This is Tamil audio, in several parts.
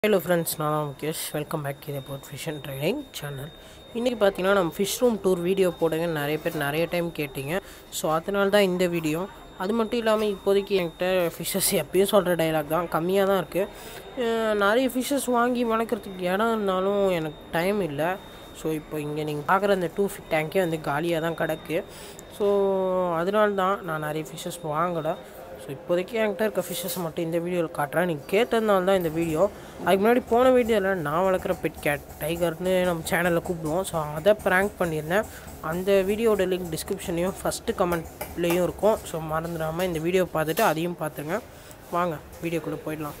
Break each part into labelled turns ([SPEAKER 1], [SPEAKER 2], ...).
[SPEAKER 1] ஹலோ ஃப்ரெண்ட்ஸ் நான் தான் முகேஷ் வெல்கம் பேக் இது boat fish and training channel இன்றைக்கி பார்த்தீங்கன்னா நம்ம ஃபிஷ் ரூம் டூர் வீடியோ போடுங்கன்னு நிறைய பேர் நிறைய டைம் கேட்டிங்க ஸோ அதனால தான் இந்த வீடியோ அது மட்டும் இல்லாமல் இப்போதைக்கு என்கிட்ட ஃபிஷ்ஷஸ் எப்பயும் சொல்கிற டைலாக் தான் கம்மியாக தான் இருக்குது நிறைய ஃபிஷ்ஷஸ் வாங்கி வளர்க்குறதுக்கு இடம் இருந்தாலும் எனக்கு டைம் இல்லை ஸோ இப்போ இங்கே நீங்கள் பார்க்குற அந்த டூ ஃபிட் டேங்கே வந்து காலியாக தான் கிடக்கு ஸோ அதனால தான் நான் நிறைய ஃபிஷ்ஷஸ் வாங்கலை ஸோ இப்போதைக்கு என்கிட்ட இருக்க ஃபிஷ்ஷஸ் மட்டும் இந்த வீடியோவில் காட்டுறேன் நீங்கள் கேட்டதுனால தான் இந்த வீடியோ அதுக்கு முன்னாடி போன வீடியோவில் நான் வளர்க்குற பெட் கேட் டைகர்னு நம்ம சேனலில் கூப்பிடுவோம் ஸோ அதை ப்ராங்க் பண்ணியிருந்தேன் அந்த வீடியோட லிங்க் டிஸ்கிரிப்ஷன்லேயும் ஃபஸ்ட்டு கமெண்ட்லேயும் இருக்கும் ஸோ மறந்துடாமல் இந்த வீடியோ பார்த்துட்டு அதையும் பார்த்துங்க வாங்க வீடியோக்குள்ளே போயிடலாம்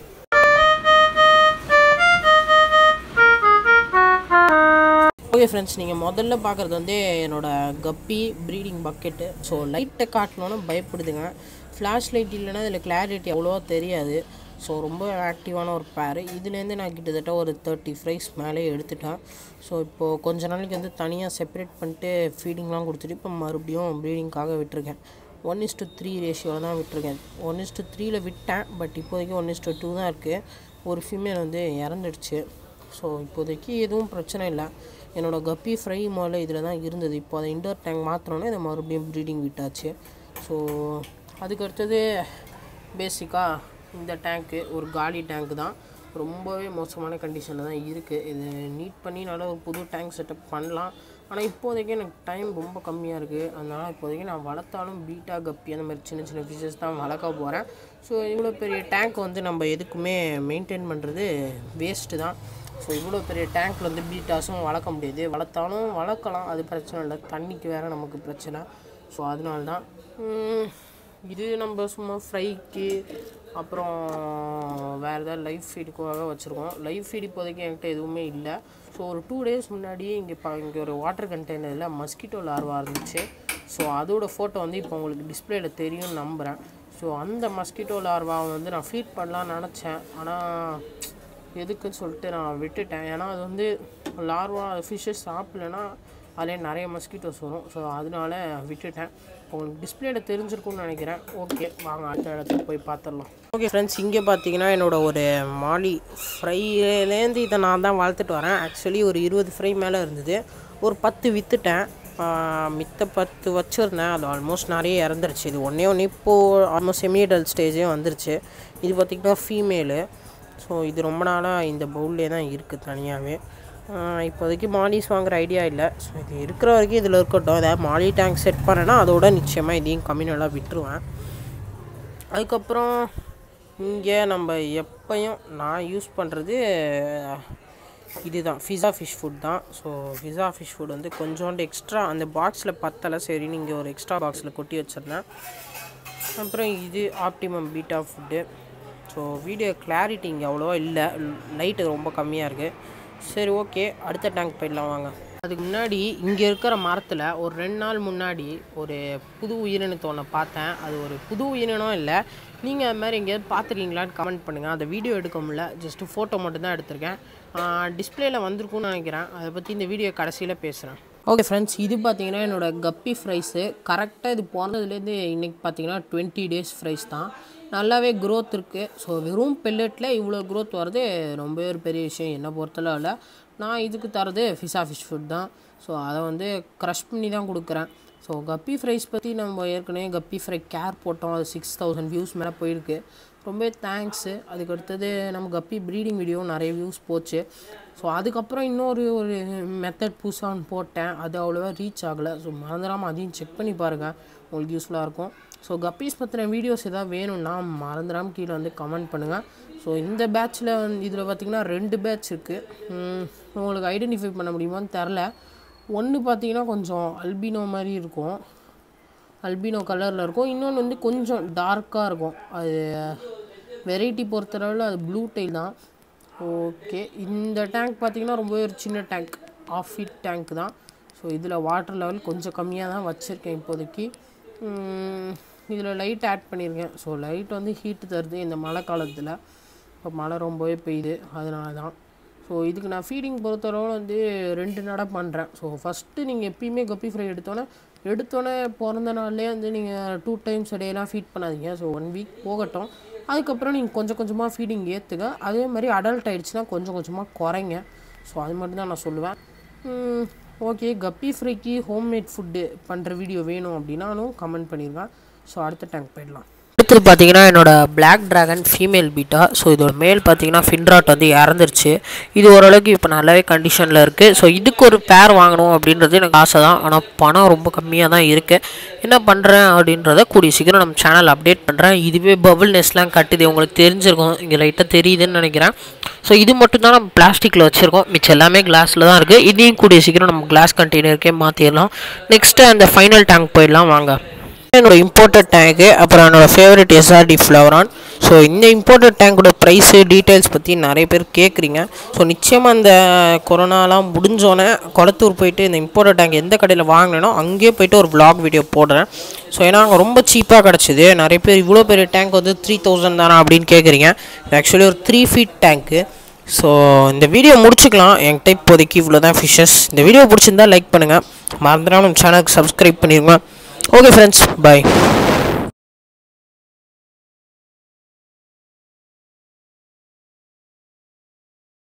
[SPEAKER 1] ஓகே ஃப்ரெண்ட்ஸ் நீங்கள் முதல்ல பார்க்குறது வந்து என்னோடய கப்பி ப்ரீடிங் பக்கெட்டு ஸோ லைட்டை காட்டணுன்னு பயப்படுதுங்க ஃப்ளாஷ் லைட் இல்லைன்னா இதில் கிளாரிட்டி அவ்வளோவா தெரியாது ஸோ ரொம்ப ஆக்டிவான ஒரு பேர் இதுலேருந்து நான் கிட்டத்தட்ட ஒரு தேர்ட்டி ஃப்ரைஸ் மேலே எடுத்துட்டேன் ஸோ இப்போது கொஞ்ச நாளைக்கு வந்து தனியாக செப்பரேட் பண்ணிட்டு ஃபீடிங்லாம் கொடுத்துட்டு இப்போ மறுபடியும் ப்ரீடிங்காக விட்டுருக்கேன் ஒன் இஸ் டு த்ரீ ரேஷியோவில் தான் விட்டுருக்கேன் ஒன் இஸ் டு த்ரீயில் விட்டேன் பட் இப்போதைக்கு ஒன் இஸ் டு டூ தான் இருக்குது ஒரு ஃபீமேல் வந்து இறந்துடுச்சு ஸோ இப்போதைக்கு எதுவும் பிரச்சனை இல்லை என்னோடய கப்பி ஃப்ரை முதல்ல இதில் தான் இருந்தது இப்போ அதை இண்டோர் டேங்க் மாற்றினோன்னே இதை மறுபடியும் ப்ரீடிங் விட்டாச்சு ஸோ அதுக்கு அடுத்தது பேசிக்காக இந்த டேங்க்கு ஒரு காலி டேங்க் தான் ரொம்பவே மோசமான கண்டிஷனில் தான் இருக்குது இது நீட் பண்ணி நல்லா ஒரு புது டேங்க் செட்டப் பண்ணலாம் ஆனால் இப்போதைக்கு எனக்கு டைம் ரொம்ப கம்மியாக இருக்குது அதனால் இப்போதைக்கு நான் வளர்த்தாலும் பீட்டா கப்பி அந்த மாதிரி சின்ன சின்ன ஃபிஷஸ் தான் வளர்க்க போகிறேன் ஸோ இவ்வளோ பெரிய டேங்க் வந்து நம்ம எதுக்குமே மெயின்டைன் பண்ணுறது வேஸ்ட்டு தான் ஸோ இவ்வளோ பெரிய டேங்க்கில் வந்து பீட்டாஸும் வளர்க்க முடியாது வளர்த்தாலும் வளர்க்கலாம் அது பிரச்சனை இல்லை தண்ணிக்கு வேறு நமக்கு பிரச்சனை ஸோ அதனால தான் இது நம்ம சும்மா ஃப்ரைக்கு அப்புறம் வேறு ஏதாவது லைஃப் ஃபீடுக்காக வச்சுருக்கோம் லைஃப் ஃபீட் இப்போதைக்கு என்கிட்ட எதுவுமே இல்லை ஸோ ஒரு டூ டேஸ் முன்னாடியே இங்கே இப்போ இங்கே ஒரு வாட்டர் கண்டெய்னரில் மஸ்கிட்டோ லார்வா இருந்துச்சு ஸோ அதோட ஃபோட்டோ வந்து இப்போ உங்களுக்கு டிஸ்பிளேயில் தெரியும்னு நம்புகிறேன் ஸோ அந்த மஸ்கிட்டோ லார்வாவை வந்து நான் ஃபீட் பண்ணலான்னு நினச்சேன் ஆனால் எதுக்குன்னு சொல்லிட்டு நான் விட்டுட்டேன் ஏன்னா அது வந்து லார்வா ஃபிஷ்ஷஸ் சாப்பிட்லன்னா அதிலே நிறைய மஸ்கிட்டோஸ் வரும் ஸோ அதனால விட்டுட்டேன் உங்களுக்கு டிஸ்பிளேயில் தெரிஞ்சிருக்கும்னு நினைக்கிறேன் ஓகே வாங்க அடுத்த இடத்துக்கு போய் பார்த்துடலாம் ஓகே ஃப்ரெண்ட்ஸ் இங்கே பார்த்தீங்கன்னா என்னோட ஒரு மாலி ஃப்ரைலேருந்து இதை நான் தான் வளர்த்துட்டு வரேன் ஆக்சுவலி ஒரு இருபது ஃப்ரை மேலே இருந்தது ஒரு பத்து விற்றுட்டேன் மித்த பத்து வச்சுருந்தேன் அது ஆல்மோஸ்ட் நிறைய இறந்துருச்சு இது ஒன்றே ஒன்று இப்போது ஆல்மோஸ்ட் செமிடல் ஸ்டேஜே வந்துருச்சு இது பார்த்திங்கன்னா ஃபீமேலு ஸோ இது ரொம்ப நாளாக இந்த பவுல்லே தான் இருக்குது தனியாகவே இப்போதைக்கு மாலிஸ் வாங்குகிற ஐடியா இல்லை ஸோ இது இருக்கிற வரைக்கும் இதில் இருக்கட்டும் ஏதாவது மாலி டேங்க் செட் பண்ணேன்னா அதோட நிச்சயமாக இதையும் கம்மினலாக விட்டுருவேன் அதுக்கப்புறம் இங்கே நம்ம எப்பையும் நான் யூஸ் பண்ணுறது இதுதான் ஃபிஸா ஃபிஷ் ஃபுட் தான் ஸோ ஃபிஸா ஃபிஷ் ஃபுட் வந்து கொஞ்சோண்டு எக்ஸ்ட்ரா அந்த பாக்ஸில் பத்தலை சரி நீங்கள் ஒரு எக்ஸ்ட்ரா பாக்ஸில் கொட்டி வச்சிருந்தேன் அப்புறம் இது optimum beta food so video clarity இங்கே அவ்வளோவா இல்லை லைட்டு ரொம்ப கம்மியாக இருக்குது சரி ஓகே அடுத்த டேங்க் போயிடலாம் வாங்க அதுக்கு முன்னாடி இங்கே இருக்கிற மரத்தில் ஒரு ரெண்டு நாள் முன்னாடி ஒரு புது உயிரினத்தை ஒன்று பார்த்தேன் அது ஒரு புது உயிரினம் இல்லை நீங்கள் அது மாதிரி எங்கேயாவது பார்த்துருக்கீங்களான்னு கமெண்ட் பண்ணுங்கள் அந்த வீடியோ எடுக்க முடியல ஜஸ்ட்டு ஃபோட்டோ மட்டும்தான் எடுத்திருக்கேன் டிஸ்பிளேயில் வந்திருக்கும்னு நினைக்கிறேன் அதை பற்றி இந்த வீடியோ கடைசியில் பேசுகிறேன் ஓகே ஃப்ரெண்ட்ஸ் இது பார்த்தீங்கன்னா என்னோடய கப்பி ஃப்ரைஸு கரெக்டாக இது பிறந்ததுலேருந்து இன்றைக்கி பார்த்தீங்கன்னா டுவெண்ட்டி டேஸ் ஃப்ரைஸ் தான் நல்லாவே க்ரோத் இருக்குது ஸோ வெறும் பெல்லட்டில் இவ்வளோ க்ரோத் வர்றது ரொம்பவே ஒரு பெரிய விஷயம் என்னை பொறுத்தளவில் நான் இதுக்கு தரது ஃபிஷா ஃபிஷ் ஃபுட் தான் ஸோ அதை வந்து க்ரஷ் பண்ணி தான் கொடுக்குறேன் ஸோ கப்பி ஃப்ரைஸ் பற்றி நம்ம ஏற்கனவே கப்பி ஃப்ரை கேர் போட்டோம் அது சிக்ஸ் தௌசண்ட் வியூஸ் மேலே போயிருக்கு ரொம்ப தேங்க்ஸு அதுக்கு அடுத்தது நம்ம கப்பி ப்ரீடிங் வீடியோ நிறைய வியூஸ் போச்சு ஸோ அதுக்கப்புறம் இன்னொரு ஒரு மெத்தட் புதுசாக ஒன்று போட்டேன் அது அவ்வளோவா ரீச் ஆகலை ஸோ மறந்துடாமல் அதையும் செக் பண்ணி பாருங்கள் உங்களுக்கு யூஸ்ஃபுல்லாக இருக்கும் ஸோ கப்பீஸ் பற்றின வீடியோஸ் எதாவது வேணும்னா மறந்துடாமல் கீழே வந்து கமெண்ட் பண்ணுங்கள் ஸோ இந்த பேட்சில் வந்து இதில் பார்த்திங்கன்னா ரெண்டு பேட்ச் இருக்குது உங்களுக்கு ஐடென்டிஃபை பண்ண முடியுமான்னு தெரில ஒன்று பார்த்தீங்கன்னா கொஞ்சம் அல்பினோ மாதிரி இருக்கும் அல்பினோ கலரில் இருக்கும் இன்னொன்று வந்து கொஞ்சம் டார்க்காக இருக்கும் அது வெரைட்டி பொறுத்தளவில் அது ப்ளூ டைல் தான் ஓகே இந்த டேங்க் பார்த்திங்கன்னா ரொம்பவே ஒரு சின்ன டேங்க் ஆஃப் ஃபீட் டேங்க் தான் ஸோ இதில் வாட்டர் லெவல் கொஞ்சம் கம்மியாக தான் வச்சுருக்கேன் இப்போதைக்கு இதில் லைட் ஆட் பண்ணியிருக்கேன் ஸோ லைட் வந்து ஹீட்டு தருது இந்த மழை காலத்தில் இப்போ மழை ரொம்பவே பெய்யுது அதனால தான் ஸோ இதுக்கு நான் ஃபீடிங் பொறுத்தளவு வந்து ரெண்டு நடை பண்ணுறேன் ஸோ ஃபஸ்ட்டு நீங்கள் எப்பயுமே கப்பி ஃப்ரை எடுத்தோன்னே எடுத்தோன்னே பிறந்த நாள்லேயே வந்து நீங்கள் டூ டைம்ஸ் இடையெல்லாம் ஃபீட் பண்ணாதீங்க ஸோ ஒன் வீக் போகட்டும் அதுக்கப்புறம் நீங்கள் கொஞ்சம் கொஞ்சமாக ஃபீடிங் ஏற்றுங்க அதே மாதிரி அடல்ட் ஆயிடுச்சுன்னா கொஞ்சம் கொஞ்சமாக குறைங்க ஸோ அது மட்டும் தான் நான் சொல்லுவேன் ஓகே கப்பி ஃப்ரைக்கு ஹோம்மேட் ஃபுட்டு பண்ணுற வீடியோ வேணும் அப்படின்னாலும் கமெண்ட் பண்ணிடுங்க ஸோ அடுத்த டேங்க் போயிடலாம் அடுத்தது பார்த்தீங்கன்னா என்னோட black dragon female beta so இதோட மேல் பார்த்தீங்கன்னா ஃபின்ராட் வந்து இறந்துருச்சு இது ஓரளவுக்கு இப்போ நல்லாவே கண்டிஷனில் இருக்குது ஸோ இதுக்கு ஒரு பேர் வாங்கணும் அப்படின்றது எனக்கு ஆசை தான் ஆனால் பணம் ரொம்ப கம்மியாக தான் இருக்குது என்ன பண்ணுறேன் அப்படின்றத கூடிய சீக்கிரம் நம்ம சேனல் அப்டேட் பண்ணுறேன் இதுவே பபுள் நெஸ்லாம் கட்டுது உங்களுக்கு தெரிஞ்சிருக்கும் இங்கே லைட்டாக தெரியுதுன்னு நினைக்கிறேன் ஸோ இது மட்டும் தான் நம்ம பிளாஸ்டிக்கில் வச்சுருக்கோம் மிச்சம் எல்லாமே கிளாஸில் தான் இருக்குது இதையும் கூடிய சீக்கிரம் நம்ம கிளாஸ் கண்டெய்னருக்கே மாற்றிடலாம் நெக்ஸ்ட்டு அந்த ஃபைனல் டேங்க் போயிடலாம் வாங்க என்னோட இம்போர்ட்டட் டேங்க்கு அப்புறம் என்னோட ஃபேவரட் எஸ்ஆர்டி ஃப்ளவரான் ஸோ இந்த இம்போர்ட்டட் டேங்கோட ப்ரைஸு டீட்டெயில்ஸ் பற்றி நிறைய பேர் கேட்குறீங்க ஸோ நிச்சயமாக இந்த கொரோனாலாம் முடிஞ்சோன்னே கொளத்தூர் போயிட்டு இந்த இம்போர்ட்டட் டேங்க் எந்த கடையில் வாங்கினேனோ அங்கேயே போயிட்டு ஒரு vlog வீடியோ போடுறேன் ஸோ ஏன்னா அங்கே ரொம்ப சீப்பாக கிடச்சிது நிறைய பேர் இவ்வளோ பெரிய டேங்க் வந்து த்ரீ தௌசண்ட் தானா அப்படின்னு கேட்குறீங்க ஆக்சுவலி ஒரு த்ரீ ஃபீட் டேங்க்கு ஸோ இந்த வீடியோ முடிச்சுக்கலாம் என்கிட்ட இப்போதைக்கு இவ்வளோ தான் ஃபிஷஸ் இந்த வீடியோ பிடிச்சிருந்தா லைக் பண்ணுங்கள் மறந்துடாம நம்ம சேனலுக்கு சப்ஸ்கிரைப் பண்ணிடுங்க ஓகே ஃப்ரெண்ட்ஸ் பாய்